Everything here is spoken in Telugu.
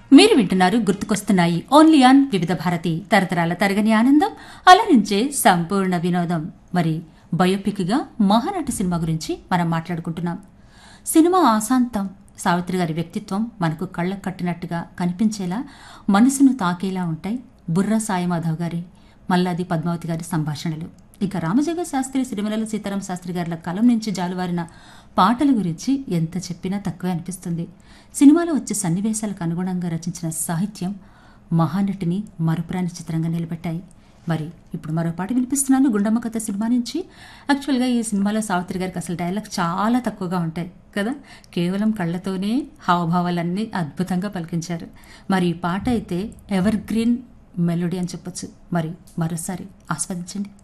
మీరు వింటున్నారు గుర్తుకొస్తున్నాయి ఓన్లీ ఆన్ వివిధ భారతి తరతరాల తరగని ఆనందం అలరించే సంపూర్ణ వినోదం మరి బయోపిక్ గా మహానటి సినిమా గురించి మనం మాట్లాడుకుంటున్నాం సినిమా ఆశాంతం సావిత్రి గారి వ్యక్తిత్వం మనకు కళ్ళకు కట్టినట్టుగా కనిపించేలా మనసును తాకేలా ఉంటాయి బుర్ర సాయిమాధవ్ గారి మల్లాది పద్మావతి గారి సంభాషణలు ఇక రామజగ శాస్త్రి సిరిమల సీతారాం శాస్త్రి గారి కలం నుంచి జాలువారిన పాటల గురించి ఎంత చెప్పినా తక్కువే అనిపిస్తుంది సినిమాలో వచ్చే సన్నివేశాలకు అనుగుణంగా రచించిన సాహిత్యం మహానటిని మరుపురాని చిత్రంగా నిలబెట్టాయి మరి ఇప్పుడు మరో పాట వినిపిస్తున్నాను గుండమ్మ కథ సినిమా నుంచి యాక్చువల్గా ఈ సినిమాలో సావిత్రి గారికి అసలు డైలాగ్ చాలా తక్కువగా ఉంటాయి కదా కేవలం కళ్ళతోనే హావభావాలన్నీ అద్భుతంగా పలికించారు మరి ఈ పాట అయితే ఎవర్ గ్రీన్ మెలోడీ అని చెప్పొచ్చు మరి మరోసారి ఆస్వాదించండి